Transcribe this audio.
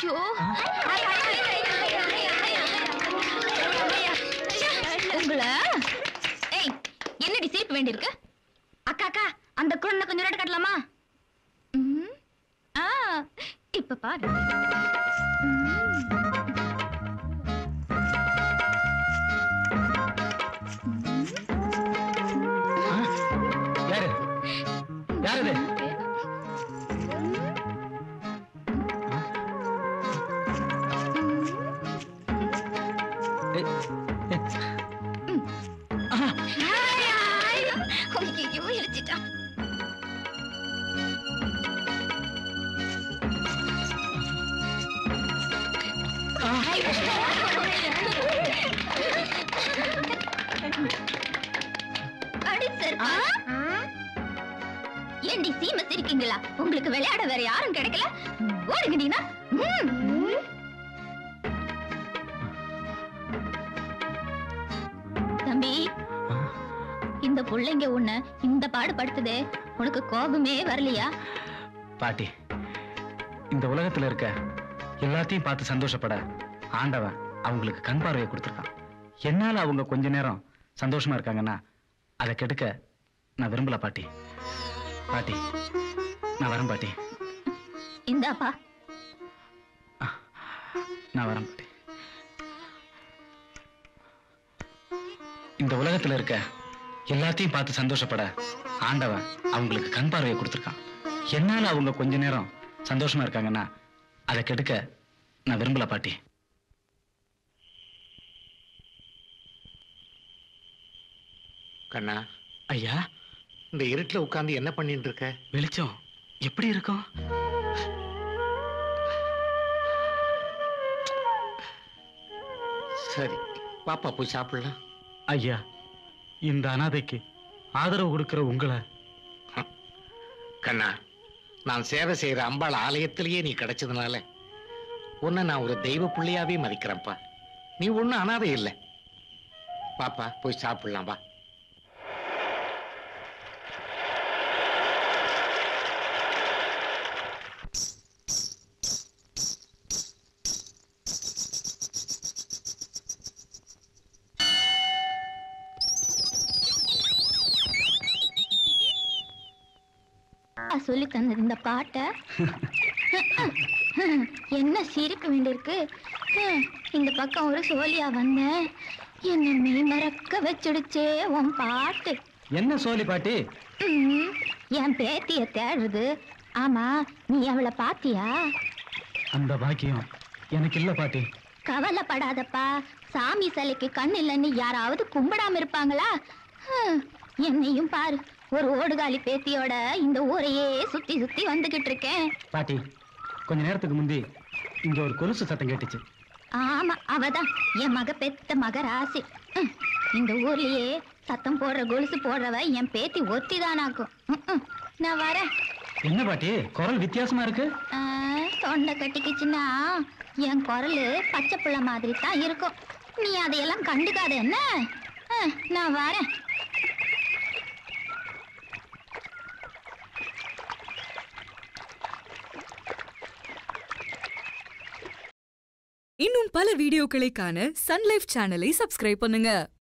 அச்சோ உங்களை ஏய் என்னடி சிரிப்பு வேண்டியிருக்கு அக்கா அக்கா அந்த குழந்தை கொஞ்சம் நேரம் காட்டலாமா ம். ஆ இப்ப பாரு யாரு யாரு இது ஏய், ஏய். ஆ, ஐயோ இடிச்சிட்டான் அடி சார் ஏண்டி சீம சிரிக்கீங்களா உங்களுக்கு விளையாட வேற யாரும் கிடைக்கல ஓடுங்க நீனா ம். தம்பி இந்த புள்ளைங்க உன்னை இந்த பாடு படுத்துதே உனக்கு கோபமே வரலையா பாட்டி இந்த உலகத்துல இருக்க எல்லாத்தையும் பார்த்து சந்தோஷப்பட ஆண்டவன் அவங்களுக்கு கண் பார்வையை கொடுத்துருக்கான் என்னால அவங்க கொஞ்ச நேரம் சந்தோஷமா இருக்காங்கன்னா அதை கெடுக்க நான் விரும்பல பாட்டி பாட்டி நான் வரேன் பாட்டி இந்தாப்பா நான் வரேன் பாட்டி இந்த உலகத்துல இருக்க எல்லாத்தையும் பார்த்து சந்தோஷப்பட ஆண்டவன் அவங்களுக்கு கண் பார்வையை கொடுத்துருக்கான் என்னால அவங்க கொஞ்ச நேரம் சந்தோஷமா இருக்காங்கன்னா அதை கெடுக்க நான் விரும்பல பாட்டி கண்ணா ஐயா இந்த இருட்டுல உட்கார்ந்து என்ன பண்ணிட்டு இருக்க வெளிச்சம் எப்படி இருக்கும் சரி பாப்பா போய் சாப்பிடலாம் ஐயா இந்த அனாதைக்கு ஆதரவு கொடுக்கிற உங்களை கண்ணா நான் சேவை செய்யற அம்பாள் ஆலயத்திலேயே நீ கிடைச்சதுனால உன்னை நான் ஒரு தெய்வ பிள்ளையாவே மதிக்கிறேன்ப்பா நீ ஒண்ணும் அனாதை இல்லை பாப்பா போய் சாப்பிடலாம் வா நான் சொல்லி தந்தது இந்த பாட்டை என்ன சிரிப்பு வேண்டியிருக்கு ஹம், இந்த பக்கம் ஒரு சோழியா வந்தேன் என்ன மெய் மறக்க வச்சுடுச்சே உன் பாட்டு என்ன சோலி பாட்டி ம், என் பேத்திய தேடுறது ஆமா நீ அவளை பாத்தியா அந்த பாக்கியம் எனக்கு இல்ல பாட்டி கவலைப்படாதப்பா சாமி சிலைக்கு கண் இல்லைன்னு யாராவது கும்பிடாம இருப்பாங்களா ஹம், என்னையும் பாரு ஒரு ஓடுகாலி பேத்தியோட இந்த ஊரையே சுத்தி சுத்தி வந்துகிட்டு இருக்கேன் பாட்டி கொஞ்ச நேரத்துக்கு முந்தி இங்க ஒரு கொலுசு சத்தம் கேட்டுச்சு ஆமா அவதான் என் மக பெத்த மக ராசி ம், இந்த ஊர்லயே சத்தம் போடுற கொலுசு போடுறவ என் பேத்தி ஒத்திதானாக்கும் ம், ம். நான் வரேன் என்ன பாட்டி குரல் வித்தியாசமா இருக்கு ஆ, தொண்டை கட்டிக்கிச்சுன்னா என் குரல் பச்சை புள்ள மாதிரி தான் இருக்கும் நீ அதையெல்லாம் கண்டுக்காத என்ன ஆ, நான் வரேன் இன்னும் பல வீடியோக்களை காண சன்லைஃப் சேனலை சப்ஸ்கிரைப் பண்ணுங்க